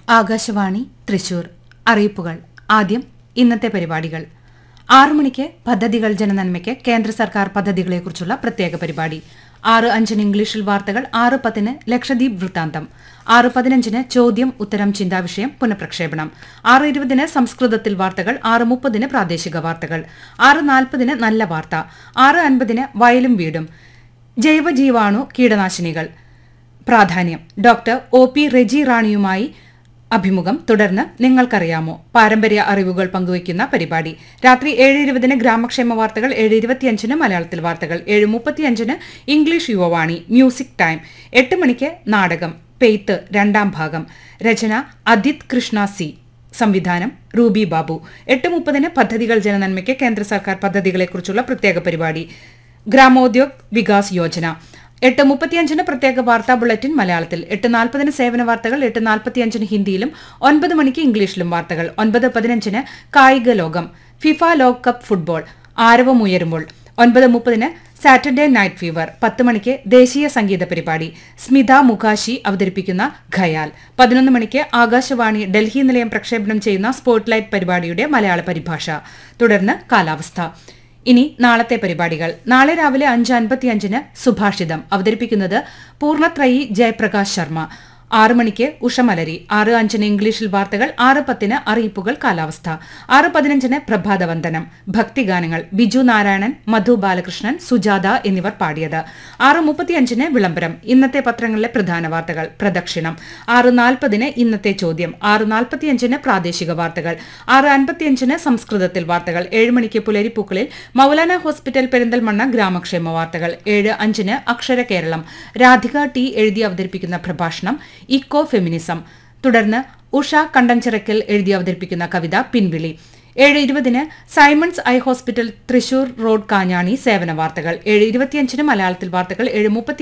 ആകാശവാണി തൃശൂർ അറിയിപ്പുകൾ ആദ്യം ഇന്നത്തെ പരിപാടികൾ ആറു മണിക്ക് പദ്ധതികൾ ജനനന്മയ്ക്ക് കേന്ദ്ര സർക്കാർ പദ്ധതികളെക്കുറിച്ചുള്ള പ്രത്യേക പരിപാടി ആറ് അഞ്ചിന് ഇംഗ്ലീഷിൽ വാർത്തകൾ ആറ് പത്തിന് ലക്ഷദ്വീപ് വൃത്താന്തം ആറ് പതിനഞ്ചിന് ചോദ്യം ഉത്തരം ചിന്താവിഷയം പുനഃപ്രക്ഷേപണം ആറ് ഇരുപതിന് സംസ്കൃതത്തിൽ വാർത്തകൾ ആറ് മുപ്പതിന് പ്രാദേശിക വാർത്തകൾ ആറ് നാൽപ്പതിന് നല്ല വാർത്ത ആറ് അൻപതിന് വയലും വീടും ജൈവജീവാണു കീടനാശിനികൾ പ്രാധാന്യം ഡോക്ടർ ഒ പി റെജി റാണിയുമായി അഭിമുഖം തുടർന്ന് നിങ്ങൾക്കറിയാമോ പാരമ്പര്യ അറിവുകൾ പങ്കുവയ്ക്കുന്ന പരിപാടി രാത്രി ഏഴ് ഇരുപതിന് ഗ്രാമക്ഷേമ വാർത്തകൾ ഏഴ് ഇരുപത്തിയഞ്ചിന് മലയാളത്തിൽ വാർത്തകൾ ഏഴ് മുപ്പത്തിയഞ്ചിന് ഇംഗ്ലീഷ് യുവവാണി മ്യൂസിക് ടൈം എട്ട് മണിക്ക് നാടകം പെയ്ത്ത് രണ്ടാം ഭാഗം രചന അദിത് കൃഷ്ണ സി സംവിധാനം റൂബി ബാബു എട്ട് മുപ്പതിന് പദ്ധതികൾ ജനനന്മയ്ക്ക് കേന്ദ്ര സർക്കാർ പദ്ധതികളെക്കുറിച്ചുള്ള പ്രത്യേക പരിപാടി ഗ്രാമോദ്യോഗ് വികാസ് യോജന എട്ട് മുപ്പത്തിയഞ്ചിന് പ്രത്യേക വാർത്താ ബുള്ളറ്റിൻ മലയാളത്തിൽ എട്ട് നാൽപ്പതിന് സേവന വാർത്തകൾ എട്ട് നാൽപ്പത്തിയഞ്ചിന് ഹിന്ദിയിലും ഒൻപത് മണിക്ക് ഇംഗ്ലീഷിലും വാർത്തകൾ ഒൻപത് പതിനഞ്ചിന് കായിക ലോകം ഫിഫ ലോകകപ്പ് ഫുട്ബോൾ ആരവമുയരുമ്പോൾ ഒൻപത് മുപ്പതിന് സാറ്റർഡേ നൈറ്റ് ഫീവർ പത്ത് മണിക്ക് ദേശീയ സംഗീത പരിപാടി സ്മിത മുഖാശി അവതരിപ്പിക്കുന്ന ഖയാൽ പതിനൊന്ന് മണിക്ക് ആകാശവാണി ഡൽഹി നിലയം പ്രക്ഷേപണം ചെയ്യുന്ന സ്പോട്ട്ലൈറ്റ് പരിപാടിയുടെ മലയാള പരിഭാഷ തുടർന്ന് കാലാവസ്ഥ ഇനി നാളത്തെ പരിപാടികൾ നാളെ രാവിലെ അഞ്ച് അൻപത്തിയഞ്ചിന് സുഭാഷിതം അവതരിപ്പിക്കുന്നത് പൂർണ്ണത്രയി ജയപ്രകാശ് ശർമ്മ ആറ് മണിക്ക് ഉഷമലരി ആറ് അഞ്ചിന് ഇംഗ്ലീഷിൽ വാർത്തകൾ ആറ് പത്തിന് അറിയിപ്പുകൾ കാലാവസ്ഥ ആറ് പതിനഞ്ചിന് പ്രഭാതവന്ദനം ഭക്തിഗാനങ്ങൾ ബിജു നാരായണൻ മധു ബാലകൃഷ്ണൻ സുജാത എന്നിവർ പാടിയത് ആറ് മുപ്പത്തിയഞ്ചിന് വിളംബരം ഇന്നത്തെ പത്രങ്ങളിലെ പ്രധാന വാർത്തകൾ പ്രദക്ഷിണം ആറ് നാൽപ്പതിന് ഇന്നത്തെ ചോദ്യം ആറ് നാൽപ്പത്തിയഞ്ചിന് പ്രാദേശിക വാർത്തകൾ ആറ് അൻപത്തിയഞ്ചിന് സംസ്കൃതത്തിൽ വാർത്തകൾ ഏഴ് മണിക്ക് പുലരിപ്പൂക്കളിൽ മൌലാന ഹോസ്പിറ്റൽ പെരിന്തൽമണ്ണ ഗ്രാമക്ഷേമ വാർത്തകൾ ഏഴ് അഞ്ചിന് അക്ഷര കേരളം രാധിക ടി എഴുതി അവതരിപ്പിക്കുന്ന പ്രഭാഷണം ഇക്കോ ഫെമിനിസം തുടർന്ന് ഉഷ കണ്ടൻചിറക്കൽ എഴുതി അവതരിപ്പിക്കുന്ന കവിത പിൻവിളി ഏഴ് ഇരുപതിന് Simons eye hospital Thrissur road Kanjani സേവന വാർത്തകൾ ഏഴ് ഇരുപത്തിയഞ്ചിന് മലയാളത്തിൽ വാർത്തകൾ ഏഴ് മുപ്പത്തി